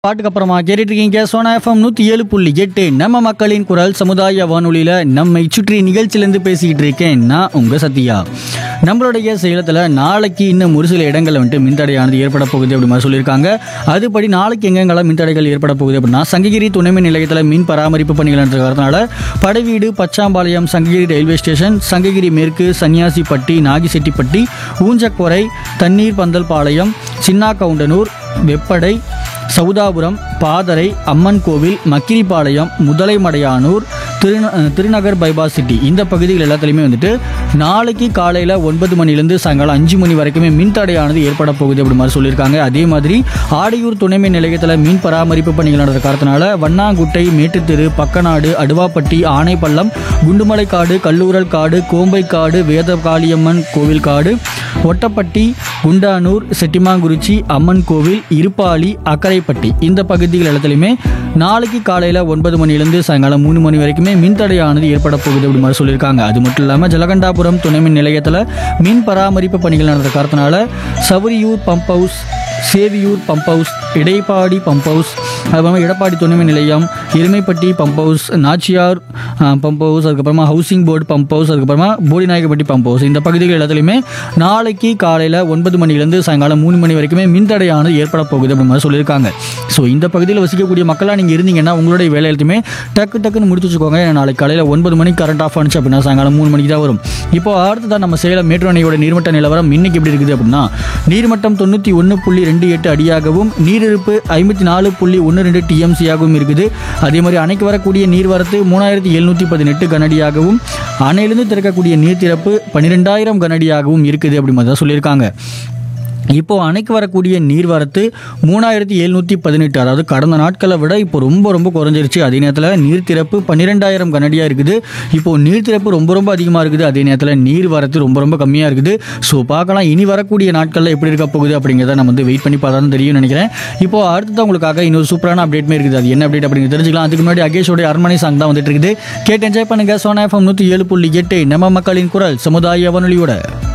பாட்டுக்கு அப்புறமா கேட்டுட்டு இருக்கீங்க சோனா எஃப்எம் நூற்றி ஏழு புள்ளி எட்டு நம்ம மக்களின் குரல் சமுதாய வானொலியில் நம்மை சுற்றி நிகழ்ச்சியிலேருந்து பேசிக்கிட்டு இருக்கேன் நான் உங்கள் சத்யா நம்மளுடைய சேலத்தில் நாளைக்கு இன்னும் ஒரு சில இடங்களில் வந்துட்டு மின்தடையானது ஏற்பட போகுது அப்படி மாதிரி சொல்லியிருக்காங்க அதுபடி நாளைக்கு எங்கெங்கெல்லாம் மின்தடைகள் ஏற்பட போகுது அப்படின்னா சங்ககிரி துணைமின் நிலையத்தில் மின் பராமரிப்பு பணிகள் நடக்கிறதுனால படைவீடு பச்சாம்பாளையம் சங்ககிரி ரயில்வே ஸ்டேஷன் சங்ககிரி மேற்கு சன்னியாசிப்பட்டி நாகிசெட்டிப்பட்டி ஊஞ்சக்கொரை தண்ணீர் பந்தல் பாளையம் சின்னா கவுண்டனூர் வெப்படை சவுதாபுரம் பாதரை அம்மன் கோவில் மக்கிரிப்பாளையம் முதலைமடையானூர் திருந திருநகர் பைபாஸ் சிட்டி இந்த பகுதிகள் எல்லாத்துலேயுமே வந்துட்டு நாளைக்கு காலையில் ஒன்பது மணிலேருந்து சாயங்காலம் அஞ்சு மணி வரைக்குமே மின்தடையானது ஏற்பட போகுது அப்படி மாதிரி சொல்லியிருக்காங்க அதே மாதிரி ஆடையூர் துணைமின் நிலையத்தில் மீன் பராமரிப்பு பணிகள் நடந்த காரணத்தினால வண்ணாங்குட்டை மேட்டுத்தெரு பக்கநாடு அடுவாப்பட்டி ஆனைப்பள்ளம் குண்டுமலைக்காடு கல்லூரல் காடு கோம்பைக்காடு வேத காளியம்மன் கோவில் காடு ஒட்டப்பட்டி குண்டானூர் செட்டிமாங்குறிச்சி அம்மன் கோவில் இருப்பாளி அக்கரைப்பட்டி இந்த பகுதிகள் எல்லாத்துலேயுமே நாளைக்கு காலையில் ஒன்பது மணிலேருந்து சாயங்காலம் மூணு மணி வரைக்குமே மின்தடையானது ஏற்பட போகுது அப்படி மாதிரி சொல்லியிருக்காங்க அது மட்டும் இல்லாமல் ஜலகண்டாபுரம் துணைமின் நிலையத்தில் மின் பராமரிப்பு பணிகள் நடந்த காரணத்தினால Sowriyur pump house Seviyur pump house Idappadi pump house அதுக்கப்புறமா எடப்பாடி துணைமின் நிலையம் Erumaipatti pump house Nachiyar pump house அதுக்கப்புறமா ஹவுசிங் போர்டு பம்ப் ஹவுஸ் அதுக்கப்புறமா போடிநாயகப்பட்டி பம்ப் ஹவுஸ் இந்த பகுதிகள் எல்லாத்துலேயுமே நாளைக்கு காலையில் ஒன்பது மணிலேருந்து சாயங்காலம் மூணு மணி வரைக்குமே மின்தடையானது ஏற்பட போகுது அப்படி மாதிரி சொல்லியிருக்காங்க ஸோ இந்த பகுதியில் வசிக்கக்கூடிய மக்களாக நீங்கள் இருந்தீங்கன்னா உங்களுடைய வேலை எல்லாத்தையுமே டக்கு டக்குன்னு முடிச்சு வச்சுக்கோங்க ஏன்னா நாளைக்கு காலையில் ஒன்பது மணிக்கு கரண்ட் ஆஃப் ஆனிச்சு அப்படின்னா சாயங்காலம் மூணு மணிக்கு தான் வரும் இப்போ அடுத்ததான் நம்ம சேலம் மேட்டூர் அணையோட நீர்மட்ட நிலவரம் இன்னைக்கு எப்படி இருக்குது அப்படின்னா நீர்மட்டம் தொண்ணூற்றி ஒன்று புள்ளி ரெண்டு எட்டு அடியாகவும் நீரிருப்பு ஐம்பத்தி நாலு புள்ளி ஒன்று ரெண்டு டிஎம்சியாகவும் இருக்குது அதே மாதிரி அணைக்கு வரக்கூடிய நீர்வரத்து மூணாயிரத்தி எழுநூற்றி பதினெட்டு கனடியாகவும் அணையிலிருந்து திறக்கக்கூடிய நீர் திறப்பு பன்னிரெண்டாயிரம் கனடியாகவும் இருக்குது அப்படி மாதிரி தான் சொல்லியிருக்காங்க இப்போ அணைக்கு வரக்கூடிய நீர்வரத்து மூணாயிரத்தி எழுநூற்றி பதினெட்டு அதாவது கடந்த நாட்களை விட இப்போ ரொம்ப ரொம்ப குறைஞ்சிருச்சு அதே நேரத்தில் நீர் திறப்பு பன்னிரெண்டாயிரம் கனடியாக இருக்குது இப்போ நீர் திறப்பு ரொம்ப ரொம்ப அதிகமாக இருக்குது அதே நேரத்தில் நீர் வரத்து ரொம்ப ரொம்ப கம்மியாக இருக்குது ஸோ பார்க்கலாம் இனி வரக்கூடிய நாட்களில் எப்படி இருக்க போகுது அப்படிங்கிறத நம்ம வந்து வெயிட் பண்ணி பார்த்தா தான் தெரியும் நினைக்கிறேன் இப்போ அடுத்தது உங்களுக்காக இன்னொரு சூப்பரான அப்டேட்மே இருக்குது அது என்ன அப்டேட் அப்படிங்கிறது தெரிஞ்சுக்கலாம் அதுக்கு முன்னாடி அகேஷோட அரண்மனை சாங் தான் வந்துட்டு இருக்குது கேட்டு என்ஜாய் பண்ணுங்க சோனா எஃப்எம் நூற்றி ஏழு புள்ளி எட்டு நம்ம மக்களின் குரல் சமுதாய வானொலியோட